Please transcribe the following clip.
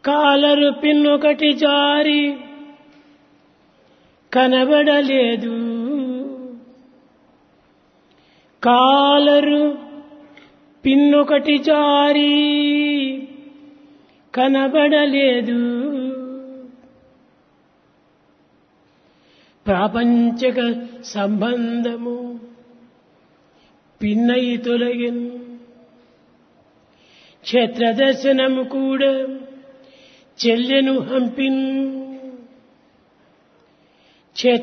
collar పిన్నొకటి జారి కనబడలేదు collar పిన్నొకటి జారి కనబడలేదు ప్రాపంచక సంబంధము పిన్నై తొలగిన్ క్షేత్ర దర్శనము కూడా చెల్లెను హంపిన్